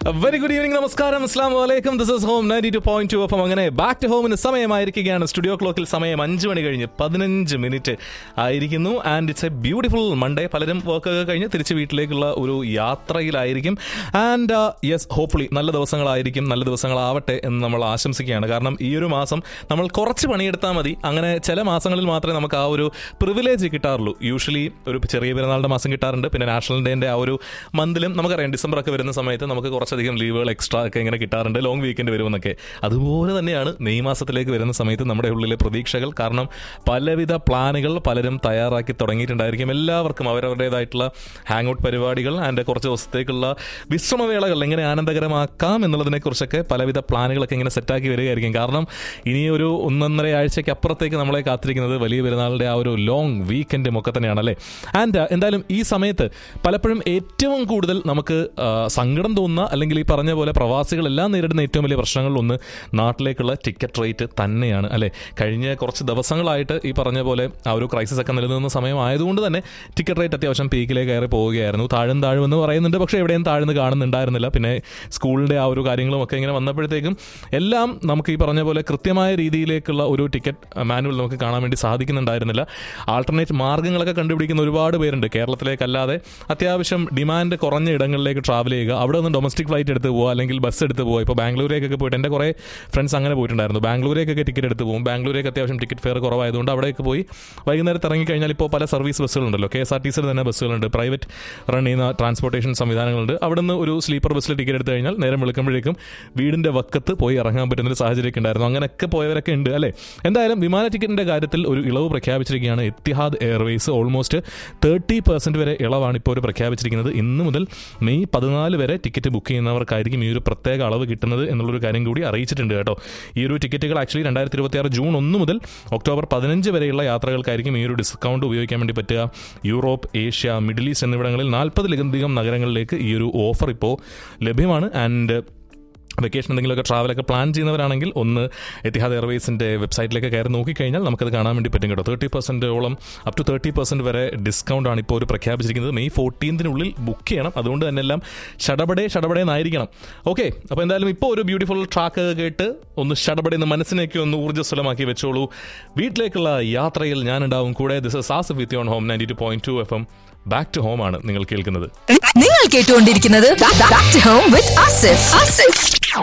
very good evening നമസ്കാരം അസ്ലാം വലൈക്കും this is home ninety two point two അപ്പം അങ്ങനെ ബാക്ക് ടു ഹോമിന് സമയമായിരിക്കുകയാണ് സ്റ്റുഡിയോ ക്ലോക്കിൽ സമയം അഞ്ച് മണി കഴിഞ്ഞ് പതിനഞ്ച് മിനിറ്റ് ആയിരിക്കുന്നു and it's a beautiful Monday പലരും വർക്കൊക്കെ കഴിഞ്ഞ് തിരിച്ച് വീട്ടിലേക്കുള്ള ഒരു യാത്രയിലായിരിക്കും ആൻഡ് യെസ് ഹോപ്പ്ഫുള്ളി നല്ല ദിവസങ്ങളായിരിക്കും നല്ല ദിവസങ്ങളാവട്ടെ എന്ന് നമ്മൾ ആശംസിക്കുകയാണ് കാരണം ഈ ഒരു മാസം നമ്മൾ കുറച്ച് പണിയെടുത്താൽ മതി അങ്ങനെ ചില മാസങ്ങളിൽ മാത്രമേ നമുക്ക് ആ ഒരു പ്രിവിലേജ് കിട്ടാറുള്ളൂ യൂഷ്വലി ഒരു ചെറിയ പെരുന്നാളുടെ മാസം കിട്ടാറുണ്ട് പിന്നെ നാഷണൽ ഡേന്റെ ആ ഒരു മന്തിലും നമുക്കറിയാം ഡിസംബർ ഒക്കെ വരുന്ന സമയത്ത് നമുക്ക് കുറച്ചധികം ലീവുകൾ എക്സ്ട്രാ ഒക്കെ ഇങ്ങനെ കിട്ടാറുണ്ട് ലോങ് വീക്കെൻഡ് വരുമെന്നൊക്കെ അതുപോലെ തന്നെയാണ് മെയ് മാസത്തിലേക്ക് വരുന്ന സമയത്ത് നമ്മുടെ ഉള്ളിലെ പ്രതീക്ഷകൾ കാരണം പലവിധ പ്ലാനുകൾ പലരും തയ്യാറാക്കി തുടങ്ങിയിട്ടുണ്ടായിരിക്കും എല്ലാവർക്കും അവരവരുടേതായിട്ടുള്ള ഹാങ് ഔട്ട് പരിപാടികൾ ആൻഡ് കുറച്ച് ദിവസത്തേക്കുള്ള വിശ്രമവേളകൾ എങ്ങനെ ആനന്ദകരമാക്കാം എന്നുള്ളതിനെക്കുറിച്ചൊക്കെ പലവിധ പ്ലാനുകളൊക്കെ ഇങ്ങനെ സെറ്റാക്കി വരികയായിരിക്കും കാരണം ഇനി ഒരു ഒന്നൊന്നര ആഴ്ചയ്ക്ക് അപ്പുറത്തേക്ക് നമ്മളെ കാത്തിരിക്കുന്നത് വലിയ പെരുന്നാളിൻ്റെ ആ ഒരു ലോങ് വീക്കെൻഡും ഒക്കെ തന്നെയാണ് അല്ലേ ആൻഡ് എന്തായാലും ഈ സമയത്ത് പലപ്പോഴും ഏറ്റവും കൂടുതൽ നമുക്ക് ആ, സങ്കടം തോന്നുന്ന അല്ലെങ്കിൽ ഈ പറഞ്ഞ പോലെ പ്രവാസികളെല്ലാം നേരിടുന്ന ഏറ്റവും വലിയ പ്രശ്നങ്ങളിലൊന്ന് നാട്ടിലേക്കുള്ള ടിക്കറ്റ് റേറ്റ് തന്നെയാണ് അല്ലേ കഴിഞ്ഞ കുറച്ച് ദിവസങ്ങളായിട്ട് ഈ പറഞ്ഞ പോലെ ആ ഒരു ക്രൈസിസ് ഒക്കെ നിലനിന്ന സമയമായതുകൊണ്ട് തന്നെ ടിക്കറ്റ് റേറ്റ് അത്യാവശ്യം പീക്കിലേക്ക് കയറി പോവുകയായിരുന്നു താഴും താഴും എന്ന് പറയുന്നുണ്ട് പക്ഷേ എവിടെയും താഴ്ന്ന് കാണുന്നുണ്ടായിരുന്നില്ല പിന്നെ സ്കൂളിൻ്റെ ആ ഒരു കാര്യങ്ങളും ഒക്കെ ഇങ്ങനെ വന്നപ്പോഴത്തേക്കും എല്ലാം നമുക്ക് ഈ പറഞ്ഞ പോലെ കൃത്യമായ രീതിയിലേക്കുള്ള ഒരു ടിക്കറ്റ് മാനുവൽ നമുക്ക് കാണാൻ വേണ്ടി സാധിക്കുന്നുണ്ടായിരുന്നില്ല ആൾട്ടർനേറ്റ് മാർഗ്ഗങ്ങളൊക്കെ കണ്ടുപിടിക്കുന്ന ഒരുപാട് പേരുണ്ട് കേരളത്തിലേക്കല്ലാതെ അത്യാവശ്യം ഡിമാൻഡ് കുറഞ്ഞ ഇടങ്ങളിലേക്ക് ട്രാവൽ ചെയ്യുക അവിടെ നിന്ന് ഡൊമസ്റ്റിക് ഫ്ലൈറ്റ് എടുത്ത് പോകുക അല്ലെങ്കിൽ ബസ് എടുത്ത് പോകുക ഇപ്പോൾ ബാംഗ്ലൂരേക്കൊക്കെ പോയിട്ട് എൻ്റെ കുറേ ഫ്രണ്ട്സ് അങ്ങനെ പോയിട്ടുണ്ടായിരുന്നു ബാംഗ്ലൂരേക്കൊക്കെ ടിക്കറ്റ് എടുത്ത് പോകും ബാംഗ്ലൂരേക്ക് അത്യാവശ്യം ടിക്കറ്റ് ഫെയർ കുറവായതുകൊണ്ട് അവിടേക്ക് പോയി വൈകുന്നേരത്ത് ഇറങ്ങിക്കഴിഞ്ഞാൽ ഇപ്പോൾ പല സർവീസ് ബസ്സുകളുണ്ടല്ലോ കെ എസ് ആർ ടി സിയിൽ തന്നെ ബസ്സുകളുണ്ട് പ്രൈവറ്റ് റൺ ചെയ്യുന്ന ട്രാൻസ്പോർട്ടേഷൻ സംവിധാനങ്ങളുണ്ട് അവിടെ നിന്ന് ഒരു സ്ലീപ്പർ ബസ്സിൽ ടിക്കറ്റ് എടുത്ത് കഴിഞ്ഞാൽ നേരം വെളുക്കുമ്പോഴേക്കും വീടിൻ്റെ വക്കത്ത് പോയി ഇറങ്ങാൻ പറ്റുന്ന ഒരു സാഹചര്യമൊക്കെ ഉണ്ടായിരുന്നു അങ്ങനെയൊക്കെ പോയവരൊക്കെ ഉണ്ട് അല്ലേ എന്തായാലും വിമാന ടിക്കറ്റിൻ്റെ കാര്യത്തിൽ ഒരു ഇളവ് പ്രഖ്യാപിച്ചിരിക്കുകയാണ് Etihad airways almost thirty percent വരെ ഇളവാണ് ഇപ്പോൾ ഒരു പ്രഖ്യാപിച്ചിരിക്കുന്നത് ഇന്ന് മുതൽ മെയ് പതിനാല് വരെ ടിക്കറ്റ് ബുക്ക് ചെയ്യുന്നവർക്കായിരിക്കും ഈ ഒരു പ്രത്യേക അളവ് കിട്ടുന്നത് എന്നുള്ളൊരു കാര്യം കൂടി അറിയിച്ചിട്ടുണ്ട് കേട്ടോ ഈ ഒരു ടിക്കറ്റുകൾ ആക്ച്വലി രണ്ടായിരത്തി ഇരുപത്തി ആറ് ജൂൺ ഒന്ന് മുതൽ ഒക്ടോബർ പതിനഞ്ച് വരെയുള്ള യാത്രകൾക്കായിരിക്കും ഈ ഒരു ഡിസ്കൗണ്ട് ഉപയോഗിക്കാൻ വേണ്ടി പറ്റുക യൂറോപ്പ് ഏഷ്യ മിഡിൽ ഈസ്റ്റ് എന്നിവിടങ്ങളിൽ നാൽപ്പതിലധികം നഗരങ്ങളിലേക്ക് ഈ ഒരു ഓഫർ ഇപ്പോൾ ലഭ്യമാണ് ആൻഡ് വെക്കേഷൻ എന്തെങ്കിലുമൊക്കെ ട്രാവലൊക്കെ പ്ലാൻ ചെയ്യുന്നവരാണെങ്കിൽ ഒന്ന് എത്തിഹാദ് എയർവേസിൻ്റെ വെബ്സൈറ്റിലേക്ക് കയറി നോക്കിക്കഴിഞ്ഞാൽ നമുക്കത് കാണാൻ വേണ്ടി പറ്റും കേട്ടോ തേർട്ടി പെർസെൻറ്റോളം അപ് ടു തേർട്ടി പെർസെൻറ്റ് വരെ ഡിസ്കൗണ്ട് ആണ് ഇപ്പോൾ ഒരു പ്രഖ്യാപിച്ചിരിക്കുന്നത് മെയ് ഫോർട്ടീൻത്തിനുള്ളിൽ ബുക്ക് ചെയ്യണം അതുകൊണ്ട് തന്നെ എല്ലാം ഷടപടേ ഷടപടേ എന്നായിരിക്കണം ഓക്കെ അപ്പോൾ എന്തായാലും ഇപ്പോൾ ഒരു ബ്യൂട്ടിഫുൾ ട്രാക്ക് കേട്ട് ഒന്ന് ഷടപടേ എന്ന് മനസ്സിനേക്ക് ഒന്ന് ഊർജ്ജസ്വലമാക്കി വെച്ചോളൂ വീട്ടിലേക്കുള്ള യാത്രയിൽ ഞാനുണ്ടാവും കൂടെ this is as with on home ninety two point two F M back to home ആണ് നിങ്ങൾ കേൾക്കുന്നത് നിങ്ങൾ കേട്ടുകൊണ്ടിരിക്കുന്നത് back to home with Asif Asif